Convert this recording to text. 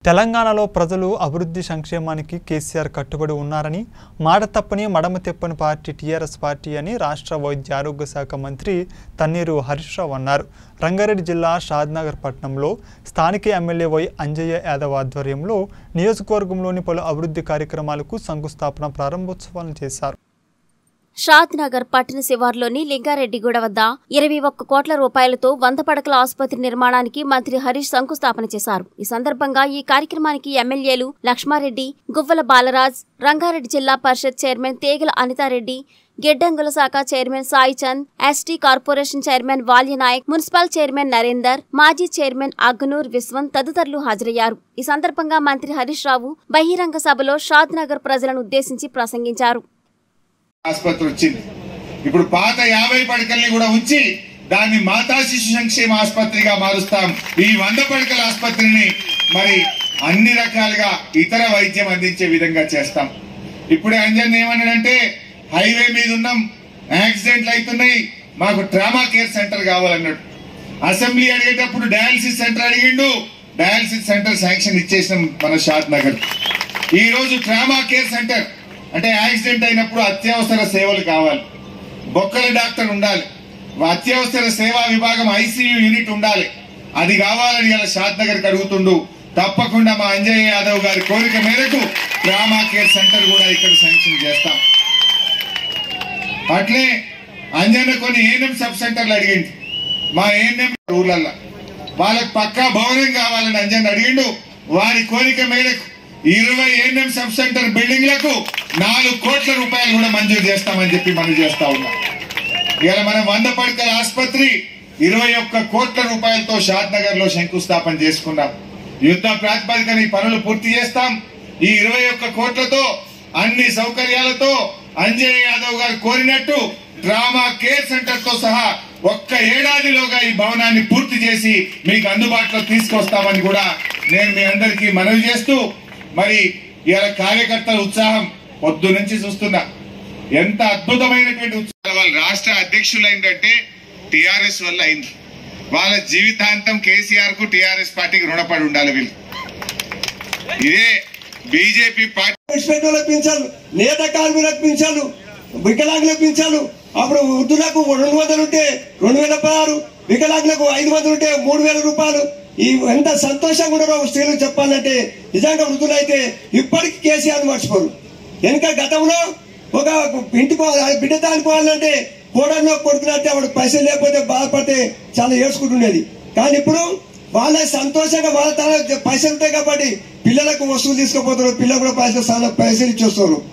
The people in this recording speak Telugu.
తెలంగాణలో ప్రజలు అభివృద్ధి సంక్షేమానికి కేసీఆర్ కట్టుబడి ఉన్నారని మాట తప్పని మడమ తెప్పని పార్టీ టీఆర్ఎస్ పార్టీ అని రాష్ట్ర వైద్య ఆరోగ్య శాఖ మంత్రి తన్నీరు హరీష్ రావు అన్నారు రంగారెడ్డి జిల్లా షాద్నగర్ పట్టణంలో స్థానిక ఎమ్మెల్యే వై అంజయ్య యాదవ్ ఆధ్వర్యంలో నియోజకవర్గంలోని పలు అభివృద్ధి కార్యక్రమాలకు శంకుస్థాపన ప్రారంభోత్సవాలను చేశారు షాద్ నగర్ పట్టణ శివార్లోని లింగారెడ్డిగూడ వద్ద ఇరవై ఒక్క కోట్ల రూపాయలతో వంద పడకల ఆసుపత్రి నిర్మాణానికి మంత్రి హరీష్ శంకుస్థాపన చేశారు ఈ సందర్భంగా ఈ కార్యక్రమానికి ఎమ్మెల్యేలు లక్ష్మారెడ్డి గువ్వల బాలరాజ్ రంగారెడ్డి జిల్లా పరిషత్ చైర్మన్ తేగల అనితారెడ్డి గిడ్డంగుల శాఖ chairman Sai Chand ST corporation chairman Valya Naik municipal chairman Narender మాజీ చైర్మన్ అగ్నూర్ విశ్వం తదితరులు హాజరయ్యారు ఈ సందర్భంగా మంత్రి హరీష్ రావు బహిరంగ సభలో షాద్ నగర్ ప్రజలను ఉద్దేశించి ప్రసంగించారు ఆసుపత్రి వచ్చింది ఇప్పుడు పాత యాభై పడకల్ని కూడా ఉంచి దాన్ని మాతా శిశు సంక్షేమ ఆసుపత్రిగా మారుస్తాం ఈ వంద పడకల ఆసుపత్రిని మరి అన్ని రకాలుగా ఇతర వైద్యం అందించే విధంగా చేస్తాం ఇప్పుడే అంజన్ ఏమన్నాడంటే హైవే మీద ఉన్నాం యాక్సిడెంట్లు అవుతున్నాయి మాకు ట్రామా కేర్ సెంటర్ కావాలన్నాడు అసెంబ్లీ అడిగేటప్పుడు డయాలసిస్ సెంటర్ అడిగిండు డయాలసిస్ సెంటర్ శాంక్షన్ ఇచ్చేసినాం మన షాద్ నగర్ ఈ రోజు ట్రామా కేర్ సెంటర్ అంటే యాక్సిడెంట్ అయినప్పుడు అత్యవసర సేవలు కావాలి బొక్కల డాక్టర్ ఉండాలి అత్యవసర సేవా విభాగం ఐసీయూ యూనిట్ ఉండాలి అది కావాలని ఇలా షాద్ నగర్ అడుగుతుండు తప్పకుండా మా అంజయ్ యాదవ్ గారి కోరిక మేరకు ట్రామా కేర్ సెంటర్ కూడా ఇక్కడ శాంక్షన్ చేస్తాం అట్లే అంజన్న కొన్ని ఏఎన్ఎం సబ్ సెంటర్లు అడిగింది మా ఏఎన్ఎం ఊర్లల్లో వాళ్ళకి పక్కా భవనం కావాలని అంజన్ అడిగిండు వారి కోరిక మేరకు ఇరవై ఏఎన్ఎం సబ్ సెంటర్ బిల్డింగ్లకు నాలుగు కోట్ల రూపాయలు కూడా మంజూరు చేస్తామని చెప్పి మనం చేస్తా ఉన్నాం ఇవాళ మనం వంద పడకల ఆసుపత్రి ఇరవై ఒక్క కోట్ల రూపాయలతో షాద్ నగర్ లో శంకుస్థాపన చేసుకున్నాం యుద్ధ ప్రాతిపదికన ఈ పనులు పూర్తి చేస్తాం ఈ ఇరవై ఒక్క కోట్లతో అన్ని సౌకర్యాలతో అంజయ్ యాదవ్ గారు కోరినట్టు డ్రామా కేర్ సెంటర్ తో సహా ఒక్క ఏడాదిలోగా ఈ భవనాన్ని పూర్తి చేసి మీకు అందుబాటులో తీసుకొస్తామని కూడా నేను మీ అందరికీ మనవి చేస్తూ మరి ఇవాళ కార్యకర్తల ఉత్సాహం పొద్దు నుంచి చూస్తున్నా ఎంత అద్భుతమైనటువంటి ఉత్సాహం వాళ్ళ రాష్ట్ర అధ్యక్షులు అయిందంటే టిఆర్ఎస్ వల్ల అయింది వాళ్ళ జీవితాంతం కేసీఆర్ కు టిఆర్ఎస్ పార్టీకి రుణపడి ఉండాలి వీళ్ళు ఇదే బీజేపీ పార్టీ ఇన్స్పెక్టర్లకు పింఛాలు నేత కార్మికులకు పింఛాలు వికలాంగులకు పింఛాలు అప్పుడు వృద్ధులకు రెండు వందలు ఉంటే రెండు వేల పదహారు వికలాంగులకు ఐదు వందలు ఉంటే మూడు వేల రూపాయలు ఈ ఎంత సంతోషంగా ఉన్నారో స్త్రీలు చెప్పాలంటే నిజంగా వృద్ధులైతే ఇప్పటికీ కేసీఆర్ మర్చిపోరు వెనుక గతంలో ఒక ఇంటికి పోవాలి బిడ్డ తానిపోవాలంటే కోడల్లో కొడుకునంటే ఆవిడ పైసలు లేకపోతే బాధపడితే చాలా ఏడ్చుకుంటుండేది కానీ ఇప్పుడు వాళ్ళ సంతోషంగా వాళ్ళ తన పైసలు ఉంటాయి కాబట్టి పిల్లలకు వస్తువులు తీసుకుపోతారు పిల్లలు కూడా పైసలు చాలా పైసలు ఇచ్చేస్తారు